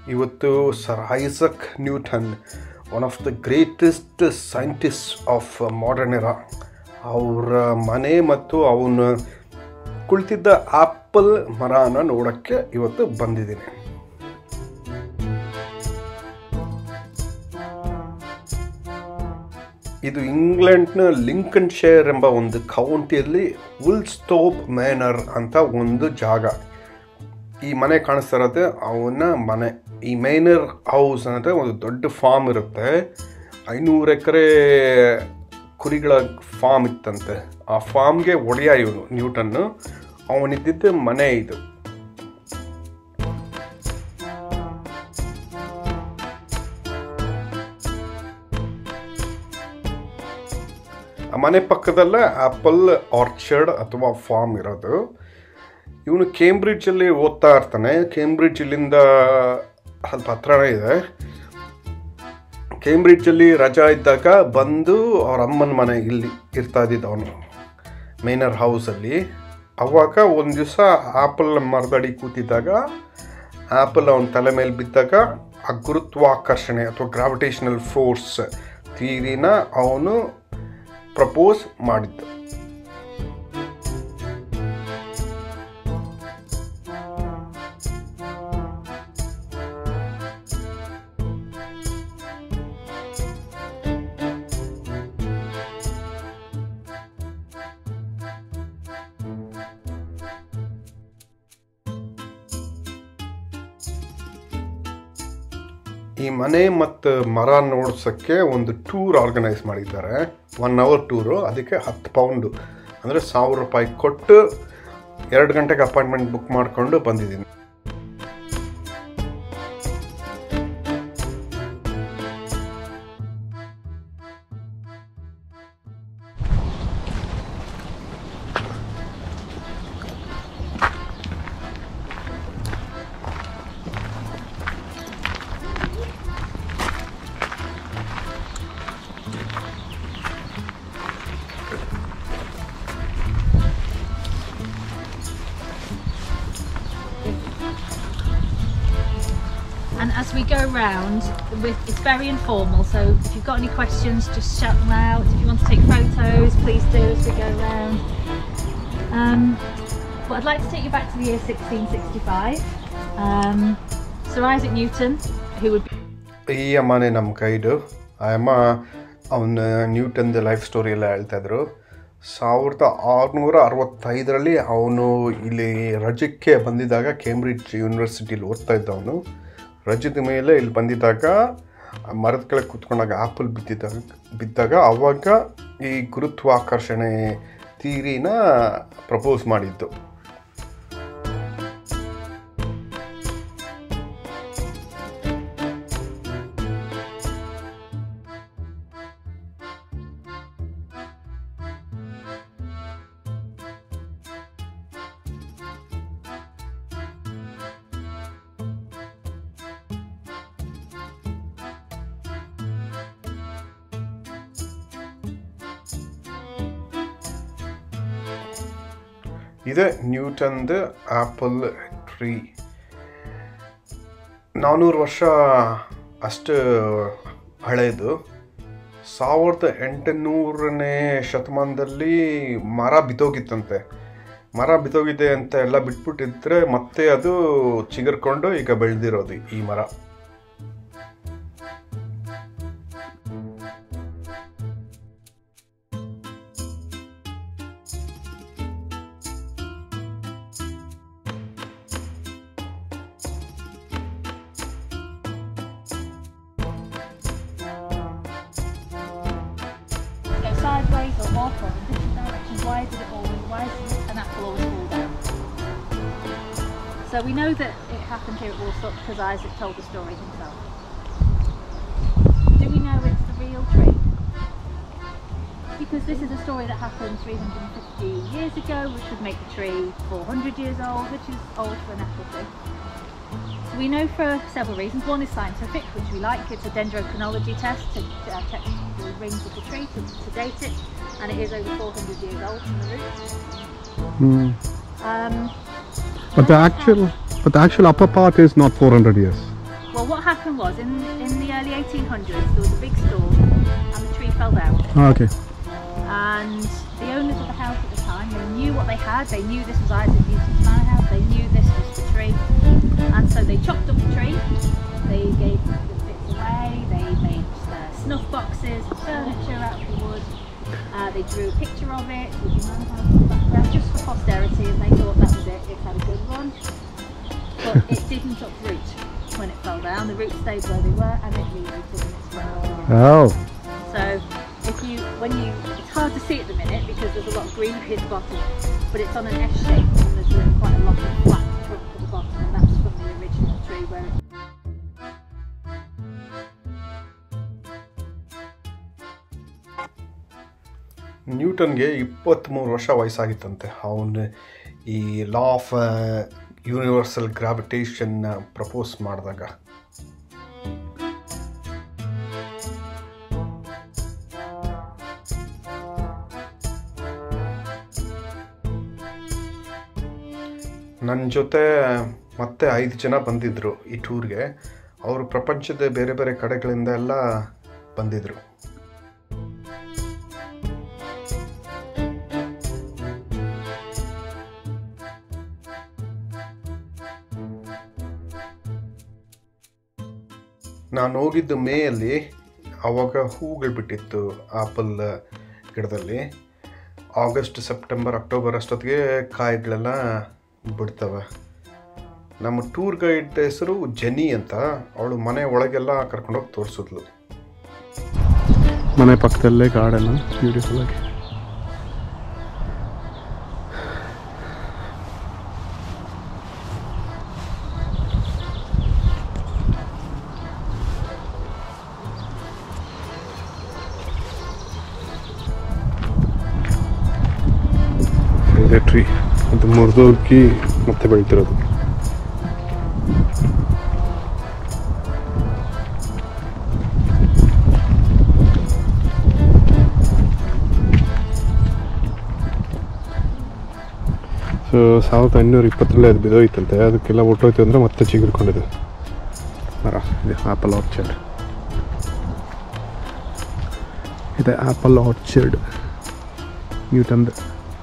ಇವತ್ತು sir Isaac Newton one of the greatest scientist of modern era ಅವರ ಮನೆ ಮತ್ತು ಅವನು ಕುಳಿತಿದ್ದ ಆಪಲ್ ಮರನ ನೋಡೋಕ್ಕೆ ಇವತ್ತು ಬಂದಿದ್ದೀನಿ ಇದು ಇಂಗ್ಲೆಂಡ್ನ ಲಿಂಕನ್ ಶೇರ್ ಎಂಬ ಒಂದು ಕೌಂಟಿಯಲ್ಲಿ ಉಲ್ಸ್ಟೋಪ್ ಮ್ಯಾನರ್ ಅಂತ ಒಂದು ಜಾಗ ಈ ಮನೆ ಕಾಣಿಸ್ತಾ ಇರೋದೆ ಅವನ ಮನೆ ಈ ಮೈನರ್ ಹೌಸ್ ಅಂದರೆ ಒಂದು ದೊಡ್ಡ ಫಾರ್ಮ್ ಇರುತ್ತೆ ಐನೂರು ಎಕರೆ ಕುರಿಗಳ ಫಾರ್ಮ್ ಇತ್ತಂತೆ ಆ ಫಾರ್ಮ್ಗೆ ಒಡೆಯ ಇವನು ನ್ಯೂಟನ್ನು ಅವನಿದ್ದಿದ್ದು ಮನೆ ಇದು ಆ ಮನೆ ಪಕ್ಕದಲ್ಲೇ ಆಪಲ್ ಆರ್ಚರ್ಡ್ ಅಥವಾ ಫಾರ್ಮ್ ಇರೋದು ಇವನು ಕೇಂಬ್ರಿಡ್ಜಲ್ಲಿ ಓದ್ತಾ ಇರ್ತಾನೆ ಕೇಂಬ್ರಿಡ್ಜ್ ಇಲ್ಲಿಂದ ಸ್ವಲ್ಪ ಹತ್ರನೇ ಇದೆ ಕೇಂಬ್ರಿಡ್ಜಲ್ಲಿ ರಜಾ ಇದ್ದಾಗ ಬಂದು ಅವ್ರ ಅಮ್ಮನ ಮನೆ ಇಲ್ಲಿ ಇರ್ತಾ ಇದ್ದಿದ್ದು ಅವನು ಮೇನರ್ ಹೌಸಲ್ಲಿ ಅವಾಗ ಒಂದು ದಿವಸ ಆಪಲ್ ಮರದಡಿ ಕೂತಿದ್ದಾಗ ಆಪಲ್ ಅವನ ತಲೆ ಮೇಲೆ ಬಿದ್ದಾಗ ಆ ಗುರುತ್ವಾಕರ್ಷಣೆ ಅಥವಾ ಗ್ರಾವಿಟೇಷನಲ್ ಫೋರ್ಸ್ ಥೀರಿನ ಅವನು ಪ್ರಪೋಸ್ ಮಾಡಿದ್ದು ಈ ಮನೆ ಮತ್ತು ಮರ ನೋಡ್ಸೋಕ್ಕೆ ಒಂದು ಟೂರ್ ಆರ್ಗನೈಸ್ ಮಾಡಿದ್ದಾರೆ ಒನ್ ಅವರ್ ಟೂರು ಅದಕ್ಕೆ ಹತ್ತು ಪೌಂಡು ಅಂದರೆ ಸಾವಿರ ರೂಪಾಯಿ ಕೊಟ್ಟು ಎರಡು ಗಂಟೆಗೆ ಅಪಾಯಿಂಟ್ಮೆಂಟ್ ಬುಕ್ ಮಾಡಿಕೊಂಡು ಬಂದಿದ್ದೀನಿ And as we go round, with, it's very informal. So if you've got any questions, just shout them out. If you want to take photos, please do as we go round. Um, but I'd like to take you back to the year 1665. Um, Sir Isaac Newton, who would be ಈ ಅಮ್ಮನೇ ನಮ್ಮ guide ಆ ಅಮ್ಮ ಅವನ ನ್ಯೂಟನ್ದ life story ಎಲ್ಲ ಹೇಳ್ತಾ ಇದ್ರು ಸಾವಿರದ ಆರುನೂರ ಅರವತ್ತೈದರಲ್ಲಿ ಅವನು ಇಲ್ಲಿ ರಜಕ್ಕೆ ಬಂದಿದ್ದಾಗ ಕೇಂಬ್ರಿಡ್ಜ್ ಯೂನಿವರ್ಸಿಟಿಲಿ ಓದ್ತಾ ಇದ್ದ ಅವನು ರಜದ ಮೇಲೆ ಇಲ್ಲಿ ಬಂದಿದ್ದಾಗ ಆ ಮರದ ಕೆಳಗೆ ಕೂತ್ಕೊಂಡಾಗ ಆಪಲ್ ಬಿದ್ದಿದ್ದಾಗ ಬಿದ್ದಾಗ ಅವಾಗ ಈ ಗುರುತ್ವಾಕರ್ಷಣೆ ಥೀರಿನ ಪ್ರಪೋಸ್ ಮಾಡಿದ್ದು ಇದೆ ನ್ಯೂಟನ್ದ ಆಪಲ್ ಟ್ರೀ ನಾನ್ನೂರು ವರ್ಷ ಅಷ್ಟು ಹಳೆಯದು ಸಾವಿರದ ಎಂಟುನೂರನೇ ಶತಮಾನದಲ್ಲಿ ಮರ ಬಿದ್ದೋಗಿತ್ತಂತೆ ಮರ ಬಿದ್ದೋಗಿದೆ ಅಂತ ಎಲ್ಲ ಬಿಟ್ಬಿಟ್ಟಿದ್ರೆ ಮತ್ತೆ ಅದು ಚಿಗುರ್ಕೊಂಡು ಈಗ ಬೆಳೆದಿರೋದು ಈ ಮರ go sideways or off or in different directions. Why did it always, why does an apple always fall down? So we know that it happened here at Woolstock because Isaac told the story himself. Do we know it's the real tree? Because this is a story that happened 350 years ago, which would make the tree 400 years old, which is old for an apple tree. So we know for several reasons. One is scientific, which we like. It's a dendrochronology test to uh, check the rings of the tree to, to date it, and it is over 400 years old from the roots. Um, But the actual, but the actual upper part is not 400 years. Well, what happened was in in the early 1800s there was a big storm and the tree fell down. Okay And the owners of the house at the time they knew what they had. They knew this was Isaac Newton's manor house. They knew this was the tree, and so they chopped up the tree. They gave the bits away. They made uh, snuff boxes, furniture out of the wood. Uh, they drew a picture of it with the manor house in the background just for posterity, and they thought that was it. It had a good run, but it didn't uproot when it fell down. The roots stayed where they were, and it re-rooted and it spread out. Oh So if you, when you, it's hard to see at the minute because there's a lot of greenery at the bottom, but it's on an S shape and there's uh, quite a lot of flat trunk at the bottom and that's from the original tree where it ನ್ಯೂಟನ್ಗೆ ಇಪ್ಪತ್ತ್ಮೂರು ವರ್ಷ ವಯಸ್ಸಾಗಿತ್ತಂತೆ ಅವನು ಈ law of universal ಗ್ರಾವಿಟೇಷನ್ನ propose ಮಾಡಿದಾಗ ನನ್ನ ಜೊತೆ ಮತ್ತೆ ಐದು ಜನ ಬಂದಿದ್ದರು ಈ ಟೂರ್ಗೆ ಅವರು ಪ್ರಪಂಚದ ಬೇರೆ ಬೇರೆ ಕಡೆಗಳಿಂದ ಎಲ್ಲ ಬಂದಿದ್ದರು ನಾನು ಹೋಗಿದ್ದು ಮೇಯಲ್ಲಿ ಆವಾಗ ಹೂಗಳು ಬಿಟ್ಟಿತ್ತು ಆಪಲ್ ಗಿಡದಲ್ಲಿ ಆಗಸ್ಟ್ ಸೆಪ್ಟೆಂಬರ್ ಅಕ್ಟೋಬರ್ ಅಷ್ಟೊತ್ತಿಗೆ ಕಾಯಿಗಳೆಲ್ಲ ಬಿಡ್ತವೆ ನಮ್ಮ ಟೂರ್ ಗೈಡ್ ಹೆಸರು ಜೆನಿ ಅಂತ ಅವಳು ಮನೆ ಒಳಗೆಲ್ಲ ಕರ್ಕೊಂಡೋಗಿ ತೋರಿಸಿದ್ಲು ಮನೆ ಪಕ್ಕದಲ್ಲೇ ಗಾರ್ಡನ್ ಬ್ಯೂಟಿಫುಲ್ ಆಗಿ ಇದೆ ಟ್ರೀ ಅದು ಮುರಿದೋಗಿ ಮತ್ತೆ ಬೆಳಿತಿರೋದು ಸೊ ಸಾವಿರದ ಐನೂರ ಇಪ್ಪತ್ತರಲ್ಲೇ ಅದು ಬಿದ್ದೋಯ್ತಂತೆ ಅದಕ್ಕೆಲ್ಲ ಒಟ್ಟೋಯ್ತು ಅಂದರೆ ಮತ್ತೆ ಚಿಗುರ್ಕೊಂಡಿದೆ ಮರ ಇದೆ ಆಪಲ್ ಆರ್ಚರ್ಡ್ ಇದೆ ಆಪಲ್ ಆರ್ಚರ್ಡ್ ನ್ಯೂಟನ್ದು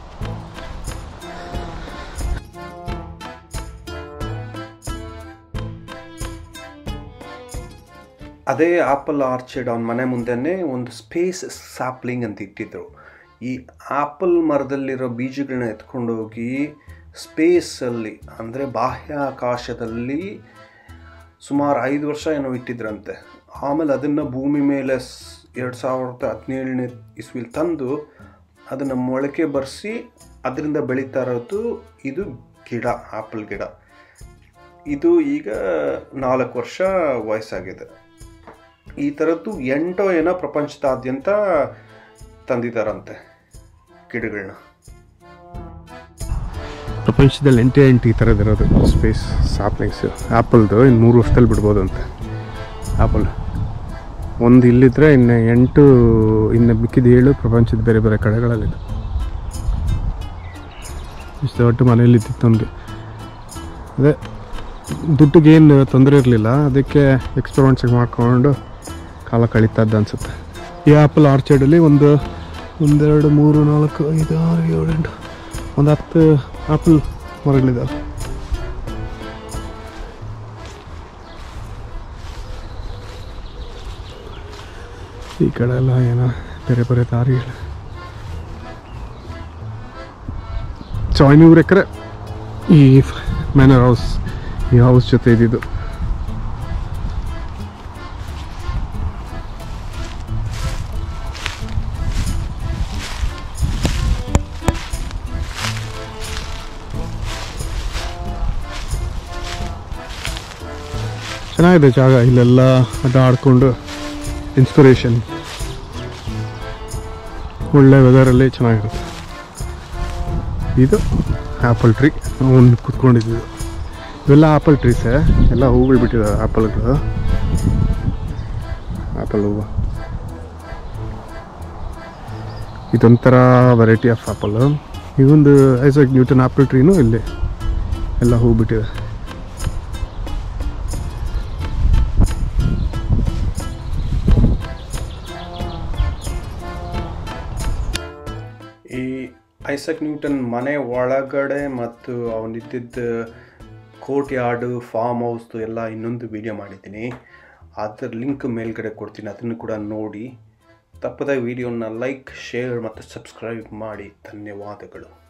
ಅದೇ ಆಪಲ್ ಆರ್ಚಿಡ್ ಅವನ ಮನೆ ಮುಂದೆನೇ ಒಂದು ಸ್ಪೇಸ್ ಸ್ಯಾಪ್ಲಿಂಗ್ ಅಂತ ಇಟ್ಟಿದ್ರು ಈ ಆಪಲ್ ಮರದಲ್ಲಿರೋ ಬೀಜಗಳನ್ನ ಎತ್ಕೊಂಡೋಗಿ ಸ್ಪೇಸಲ್ಲಿ ಅಂದರೆ ಬಾಹ್ಯಾಕಾಶದಲ್ಲಿ ಸುಮಾರು ಐದು ವರ್ಷ ಏನೋ ಇಟ್ಟಿದ್ರಂತೆ ಆಮೇಲೆ ಅದನ್ನು ಭೂಮಿ ಮೇಲೆ ಎರಡು ಸಾವಿರದ ಹದಿನೇಳನೇ ಇಸ್ವಿಲಿ ತಂದು ಅದನ್ನು ಮೊಳಕೆ ಬರೆಸಿ ಅದರಿಂದ ಬೆಳೀತಾ ಇರೋದು ಇದು ಗಿಡ ಆಪಲ್ ಗಿಡ ಇದು ಈಗ ನಾಲ್ಕು ವರ್ಷ ವಯಸ್ಸಾಗಿದೆ ಈ ಥರದ್ದು ಎಂಟೋ ಏನೋ ಪ್ರಪಂಚದಾದ್ಯಂತ ತಂದಿದ್ದಾರಂತೆ ಗಿಡಗಳನ್ನ ಪ್ರಪಂಚದಲ್ಲಿ ಎಂಟೇ ಎಂಟು ಈ ಥರದಿರೋದು ಸ್ಪೇಸ್ ಸಾಪ್ಲಿಂಗ್ಸ್ ಆ್ಯಪಲ್ದು ಇನ್ನು ಮೂರು ವರ್ಷದಲ್ಲಿ ಬಿಡ್ಬೋದು ಅಂತೆ ಆ್ಯಪಲ್ ಒಂದು ಇಲ್ಲಿದ್ರೆ ಇನ್ನು ಎಂಟು ಇನ್ನು ಮಿಕ್ಕಿದ ಏಳು ಪ್ರಪಂಚದ ಬೇರೆ ಬೇರೆ ಕಡೆಗಳಲ್ಲಿದೆ ಇಷ್ಟು ಒಟ್ಟು ಮನೇಲಿ ಇದ್ದಿತ್ತು ನಮಗೆ ಅದೇ ದುಡ್ಡಿಗೆ ಏನು ತೊಂದರೆ ಇರಲಿಲ್ಲ ಅದಕ್ಕೆ ಎಕ್ಸ್ಪೆರಿಮೆಂಟ್ಸ್ ಮಾಡಿಕೊಂಡು ಕಾಲ ಕಳೀತಾ ಇದ್ದ ಅನಿಸುತ್ತೆ ಈ ಆ್ಯಪಲ್ ಆರ್ಚರ್ಡಲ್ಲಿ ಒಂದು ಒಂದೆರಡು ಮೂರು ನಾಲ್ಕು ಐದು ಆರು ಏಳು ಎಂಟು ಒಂದು ಹತ್ತು ಆಪಲ್ ಮರಗಳಿದ್ದಾವೆ ಈ ಕಡೆ ಎಲ್ಲ ಏನೋ ಬೇರೆ ಬೇರೆ ದಾರಿಗಳು ಸೊ ಐನೂರು ಎಕರೆ ಈ ಮ್ಯಾನರ್ ಹೌಸ್ ಈ ಹೌಸ್ ಜೊತೆ ಇದ್ದಿದ್ದು ಚೆನ್ನಾಗಿದೆ ಜಾಗ ಇಲ್ಲೆಲ್ಲ ಅಡ್ಡ ಆಡ್ಕೊಂಡು ಇನ್ಸ್ಪಿರೇಷನ್ ಒಳ್ಳೆ ವೆದರಲ್ಲಿ ಚೆನ್ನಾಗಿರುತ್ತೆ ಇದು ಆ್ಯಪಲ್ ಟ್ರೀ ಒಂದು ಕುತ್ಕೊಂಡಿದ್ದು ಇವೆಲ್ಲ ಆ್ಯಪಲ್ ಟ್ರೀಸೇ ಎಲ್ಲ ಹೂಗಳು ಬಿಟ್ಟಿದ್ದಾವೆ ಆ್ಯಪಲ್ಗಳು ಆ್ಯಪಲ್ ಹೂವು ಇದೊಂಥರ ವೆರೈಟಿ ಆಫ್ ಆ್ಯಪಲ್ ಇದೊಂದು ಐಸಾಕ್ ನ್ಯೂಟನ್ ಆ್ಯಪಲ್ ಟ್ರೀನೂ ಇಲ್ಲಿ ಎಲ್ಲ ಹೂ ಬಿಟ್ಟಿದೆ ಈ ಐಸಕ್ ನ್ಯೂಟನ್ ಮನೆ ಒಳಗಡೆ ಮತ್ತು ಅವನಿದ್ದಿದ್ದ ಕೋರ್ಟ್ ಯಾರ್ಡು ಫಾರ್ಮ್ ಹೌಸ್ದು ಎಲ್ಲ ಇನ್ನೊಂದು ವಿಡಿಯೋ ಮಾಡಿದ್ದೀನಿ ಅದರ ಲಿಂಕ್ ಮೇಲ್ಗಡೆ ಕೊಡ್ತೀನಿ ಅದನ್ನು ಕೂಡ ನೋಡಿ ತಪ್ಪದ ವಿಡಿಯೋನ ಲೈಕ್ ಶೇರ್ ಮತ್ತು ಸಬ್ಸ್ಕ್ರೈಬ್ ಮಾಡಿ ಧನ್ಯವಾದಗಳು